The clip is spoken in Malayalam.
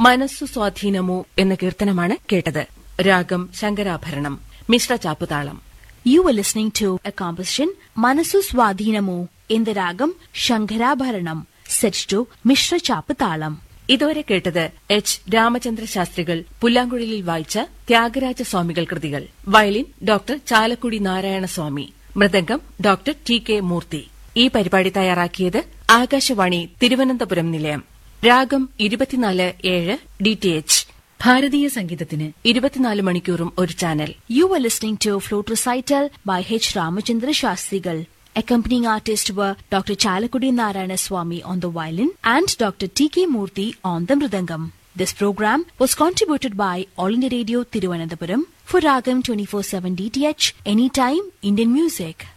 മനസ്സു സ്വാധീനമോ എന്ന കീർത്തനമാണ് കേട്ടത് രാഗം Shankarabharanam Mishra ചാപ്പുതാളം You were listening to a composition Manasu Swadhinamu in the ragam Shankarabharanam set to Mishra Chapatalam. ഇതുവരെ കേട്ടത് എച്ച് രാമചന്ദ്ര ശാസ്ത്രികൾ പുല്ലാങ്കുഴലിൽ വായിച്ച ത്യാഗരാജ സ്വാമികൾ കൃതികൾ violin doctor Chalakudy Narayanaswamy mridangam doctor T K Murthy ഈ പരിപാടി തയ്യാറാക്കിയത് ആകാശവാണി തിരുവനന്തപുരം നിലയം രാഗം ഇരുപത്തിനാല് ഏഴ് ഡി ടി എച്ച് ഭാരതീയ സംഗീതത്തിന് ഇരുപത്തിനാല് മണിക്കൂറും ഒരു channel You were listening to Flute Recital by H. Ramachandra Shastrigal. Accompanying artists were Dr. Chalakudi Narayana Swami on the violin and Dr. T.K. Murthy on the mridangam. This program was contributed by All India Radio Tiruvananthapuram for Ragam 24-7 DTH Anytime Indian Music.